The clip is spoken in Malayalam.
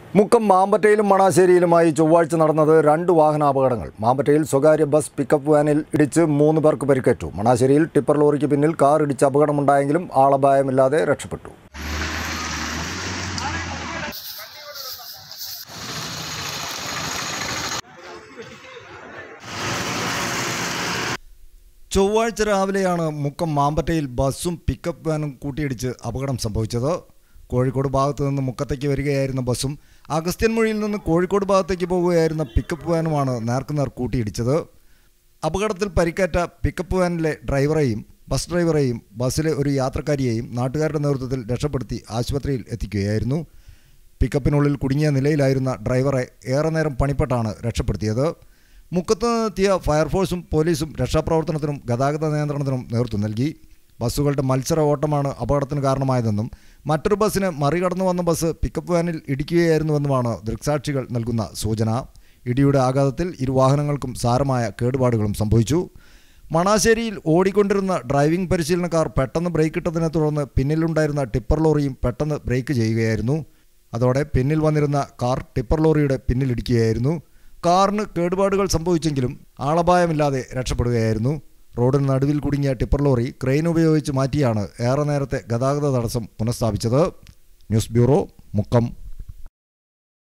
മുക്കം മാമ്പറ്റയിലും മണാശ്ശേരിയിലുമായി ചൊവ്വാഴ്ച നടന്നത് രണ്ട് വാഹനാപകടങ്ങൾ മാമ്പറ്റയിൽ സ്വകാര്യ ബസ് പിക്കപ്പ് വാനിൽ ഇടിച്ച് മൂന്ന് പേർക്ക് പരിക്കേറ്റു മണാശ്ശേരിയിൽ ടിപ്പർ ലോറിക്ക് പിന്നിൽ കാർ ഇടിച്ച് അപകടമുണ്ടായെങ്കിലും ആളപായമില്ലാതെ രക്ഷപ്പെട്ടു ചൊവ്വാഴ്ച രാവിലെയാണ് മുക്കം മാമ്പറ്റയിൽ ബസ്സും പിക്കപ്പ് വാനും കൂട്ടിയിടിച്ച് അപകടം സംഭവിച്ചത് കോഴിക്കോട് ഭാഗത്ത് നിന്ന് മുക്കത്തേക്ക് വരികയായിരുന്ന ബസ്സും അഗസ്ത്യൻമൊഴിയിൽ നിന്ന് കോഴിക്കോട് ഭാഗത്തേക്ക് പോകുകയായിരുന്ന പിക്കപ്പ് വാനുമാണ് നേർക്കുനേർ കൂട്ടിയിടിച്ചത് അപകടത്തിൽ പരിക്കേറ്റ പിക്കപ്പ് വാനിലെ ഡ്രൈവറെയും ബസ് ഡ്രൈവറെയും ബസ്സിലെ ഒരു യാത്രക്കാരിയെയും നാട്ടുകാരുടെ നേതൃത്വത്തിൽ രക്ഷപ്പെടുത്തി ആശുപത്രിയിൽ എത്തിക്കുകയായിരുന്നു പിക്കപ്പിനുള്ളിൽ കുടുങ്ങിയ നിലയിലായിരുന്ന ഡ്രൈവറെ ഏറെ നേരം പണിപ്പെട്ടാണ് രക്ഷപ്പെടുത്തിയത് മുക്കത്ത് നിന്നെത്തിയ ഫയർഫോഴ്സും പോലീസും രക്ഷാപ്രവർത്തനത്തിനും ഗതാഗത നിയന്ത്രണത്തിനും നേതൃത്വം നൽകി ബസ്സുകളുടെ മത്സര ഓട്ടമാണ് അപകടത്തിന് കാരണമായതെന്നും മറ്റൊരു ബസ്സിന് മറികടന്നു വന്ന ബസ് പിക്കപ്പ് വാനിൽ ഇടിക്കുകയായിരുന്നുവെന്നുമാണ് ദൃക്സാക്ഷികൾ നൽകുന്ന സൂചന ഇടിയുടെ ആഘാതത്തിൽ ഇരു വാഹനങ്ങൾക്കും സാരമായ കേടുപാടുകളും സംഭവിച്ചു മണാശ്ശേരിയിൽ ഓടിക്കൊണ്ടിരുന്ന ഡ്രൈവിംഗ് പരിശീലനക്കാർ പെട്ടെന്ന് ബ്രേക്ക് ഇട്ടതിനെ തുടർന്ന് പിന്നിലുണ്ടായിരുന്ന ടിപ്പർ ലോറിയും പെട്ടെന്ന് ബ്രേക്ക് ചെയ്യുകയായിരുന്നു അതോടെ പിന്നിൽ വന്നിരുന്ന കാർ ടിപ്പർ ലോറിയുടെ പിന്നിലിടിക്കുകയായിരുന്നു കാറിന് കേടുപാടുകൾ സംഭവിച്ചെങ്കിലും ആളപായമില്ലാതെ രക്ഷപ്പെടുകയായിരുന്നു റോഡിന് നടുവിൽ കുടുങ്ങിയ ടിപ്പർ ലോറി ക്രെയിൻ ഉപയോഗിച്ച് മാറ്റിയാണ് ഏറെ നേരത്തെ ഗതാഗത തടസ്സം പുനഃസ്ഥാപിച്ചത് ന്യൂസ് ബ്യൂറോ മുക്കം